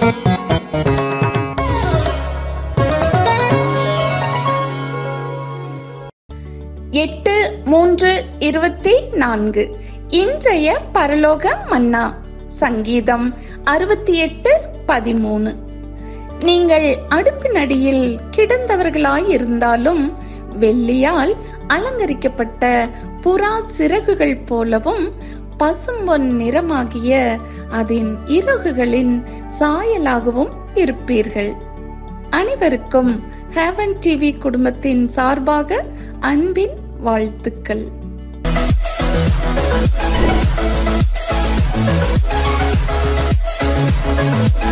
எட்டு மூன்று இருபத்தி நான்கு இன்றைய பரலோக மன்னா சங்கீதம் அறுபத்தி எட்டு பதிமூணு நீங்கள் அடுப்பினடியில் கிடந்தவர்களாயிருந்தாலும் வெள்ளியால் அலங்கரிக்கப்பட்ட புறா சிறகுகள் போலவும் பசும்பொன் நிறமாகிய அதன் இறகுகளின் சாயலாகவும் இருப்பீர்கள் அனைவருக்கும் ஹேவன் டிவி குடும்பத்தின் சார்பாக அன்பின் வாழ்த்துக்கள் Thank you.